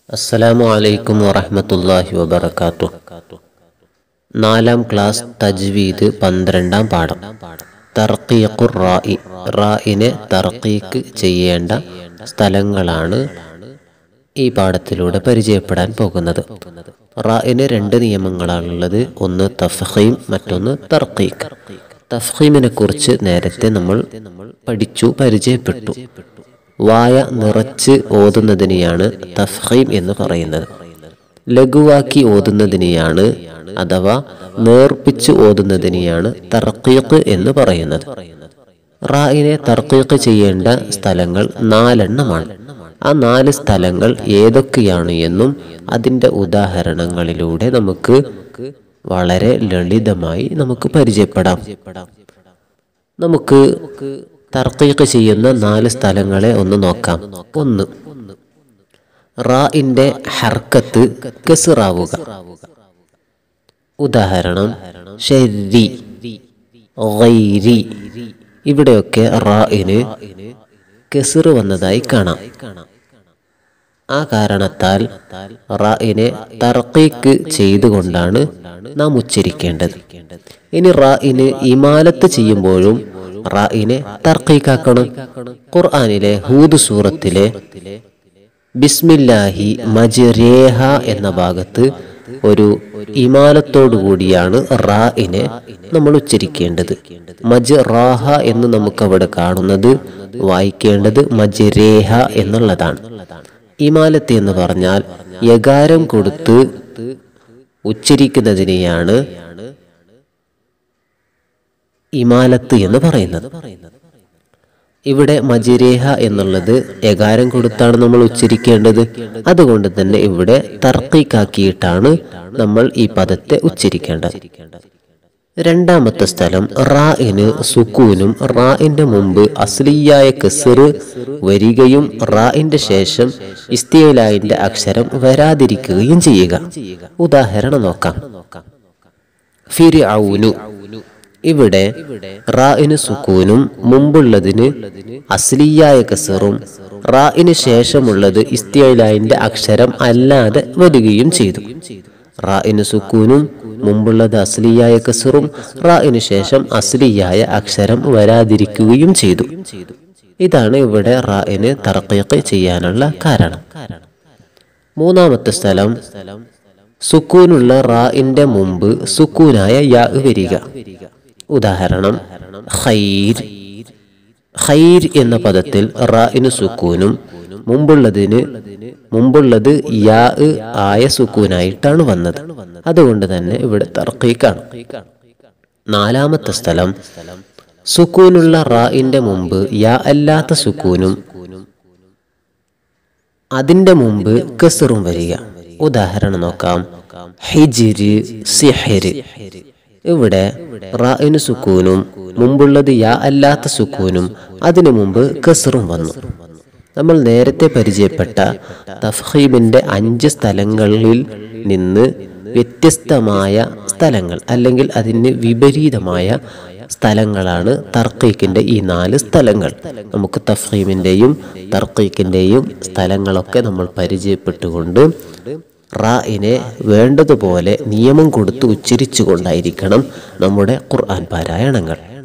അസ്സലാമു അലൈക്കും വറഹ്മത്തുള്ളാഹി വബറകാതുഹു നാലാം ക്ലാസ് തജ്വീദ് പന്ത്രണ്ടാം പാഠം തർക്കീഖുർ റായി റായിനെ തർക്കീക്ക് ചെയ്യേണ്ട സ്ഥലങ്ങളാണ് ഈ പാഠത്തിലൂടെ പരിചയപ്പെടാൻ പോകുന്നത് റായിന് രണ്ട് നിയമങ്ങളാണുള്ളത് ഒന്ന് തഫ്ഹീം മറ്റൊന്ന് തർക്കീക്ക് തഫ്ഹീമിനെ കുറിച്ച് നേരത്തെ നമ്മൾ പഠിച്ചു പരിചയപ്പെട്ടു വായ നിറച്ച് ഓതുന്നതിനെയാണ് തഫ്ഹീം എന്ന് പറയുന്നത് ലഘുവാക്കി ഓതുന്നതിനെയാണ് അഥവാ നേർപ്പിച്ച് ഓതുന്നതിനെയാണ് തർക്കീക്ക് എന്ന് പറയുന്നത് റായിനെ തർക്കീക്ക് ചെയ്യേണ്ട സ്ഥലങ്ങൾ നാലെണ്ണമാണ് ആ നാല് സ്ഥലങ്ങൾ ഏതൊക്കെയാണ് എന്നും അതിൻ്റെ ഉദാഹരണങ്ങളിലൂടെ നമുക്ക് വളരെ ലളിതമായി നമുക്ക് പരിചയപ്പെടാം നമുക്ക് തർക്കീക്ക് ചെയ്യുന്ന നാല് സ്ഥലങ്ങളെ ഒന്ന് നോക്കാം ഒന്ന് റാഇന്റെ ഹർക്കത്ത് കെസിറാവുക ഉദാഹരണം ഷരി ഗൈരി ഇവിടെയൊക്കെ റാഇന് കെസിറ് വന്നതായി കാണാം ആ കാരണത്താൽ റാഇനെ തർക്കീക്ക് ചെയ്തുകൊണ്ടാണ് നാം ഉച്ചരിക്കേണ്ടത് ഇനി റാഇന് ഇമാലത്ത് ചെയ്യുമ്പോഴും റായിനെ തർക്കീക്കാക്കണം ഖുർആനിലെ ഹൂദ് സൂറത്തിലെ ബിസ്മില്ലാഹി മജ്രേഹ എന്ന ഭാഗത്ത് ഒരു ഇമാലത്തോടു കൂടിയാണ് റായിനെ നമ്മൾ ഉച്ചരിക്കേണ്ടത് മജ് റാഹ എന്ന് നമുക്ക് അവിടെ കാണുന്നത് വായിക്കേണ്ടത് മജ്രേഹ എന്നുള്ളതാണ് ഇമാലത്ത് എന്ന് പറഞ്ഞാൽ യകാരം കൊടുത്ത് ഉച്ചരിക്കുന്നതിനെയാണ് ഇമാലത്ത് എന്ന് പറയുന്നത് ഇവിടെ മജിരേഹ എന്നുള്ളത് എകാരം കൊടുത്താണ് നമ്മൾ ഉച്ചരിക്കേണ്ടത് അതുകൊണ്ട് തന്നെ ഇവിടെ തർക്കീക്കാക്കിയിട്ടാണ് നമ്മൾ ഈ പദത്തെ ഉച്ചരിക്കേണ്ടത് രണ്ടാമത്തെ സ്ഥലം റായിന് സുക്കൂനും റായിന്റെ മുമ്പ് അസ്ലിയായ കെസിറ് വരികയും റായിന്റെ ശേഷം ഇസ്തിയലായിന്റെ അക്ഷരം വരാതിരിക്കുകയും ചെയ്യുക ഉദാഹരണം നോക്കാം ഫിരി ഔനു ഇവിടെ റായിന് സുക്കൂനും മുമ്പുള്ളതിന് അസ്ലിയായ കസറും റായിന് ശേഷമുള്ളത് ഇസ്തിയലായിന്റെ അക്ഷരം അല്ലാതെ വരികയും ചെയ്തു റായിന് സുക്കൂനും മുമ്പുള്ളത് അസ്ലിയായ കസറും റായിന് ശേഷം അസ്ലിയായ അക്ഷരം വരാതിരിക്കുകയും ചെയ്തു ഇതാണ് ഇവിടെ റായിന് തർക്കീക്ക് ചെയ്യാനുള്ള കാരണം മൂന്നാമത്തെ സ്ഥലം സുക്കൂനുള്ള റായിന്റെ മുമ്പ് സുക്കൂനായ യാ വരിക ഉദാഹരണം ഖൈർ ഖൈർ എന്ന പദത്തിൽ റായിന് സുക്കൂനും മുമ്പുള്ളതിന് മുമ്പുള്ളത് യാ ആയ സുക്കൂനായിട്ടാണ് വന്നത് അതുകൊണ്ട് തന്നെ ഇവിടെ തർക്കീക്കാണ് നാലാമത്തെ സ്ഥലം സുക്കൂനുള്ള റായിന്റെ മുമ്പ് യാ അല്ലാത്ത സുക്കൂനും അതിന്റെ മുമ്പ് കസറും വരിക ഉദാഹരണം നോക്കാം ഹിജിര് സിഹര് ഇവിടെ റായിന് സുക്കൂനും മുമ്പുള്ളത് യാ അല്ലാത്ത സുക്കൂനും അതിനു മുമ്പ് കസറും വന്നു നമ്മൾ നേരത്തെ പരിചയപ്പെട്ട തഫീബിന്റെ അഞ്ച് സ്ഥലങ്ങളിൽ നിന്ന് വ്യത്യസ്തമായ സ്ഥലങ്ങൾ അല്ലെങ്കിൽ അതിന് വിപരീതമായ സ്ഥലങ്ങളാണ് തർക്കീക്കിന്റെ ഈ നാല് സ്ഥലങ്ങൾ നമുക്ക് തഫീമിന്റെയും തർക്കീക്കിന്റെയും സ്ഥലങ്ങളൊക്കെ നമ്മൾ പരിചയപ്പെട്ടുകൊണ്ട് റായിനെ വേണ്ടതുപോലെ നിയമം കൊടുത്ത് ഉച്ചരിച്ചുകൊണ്ടായിരിക്കണം നമ്മുടെ ഖുർആൻ പാരായണങ്ങൾ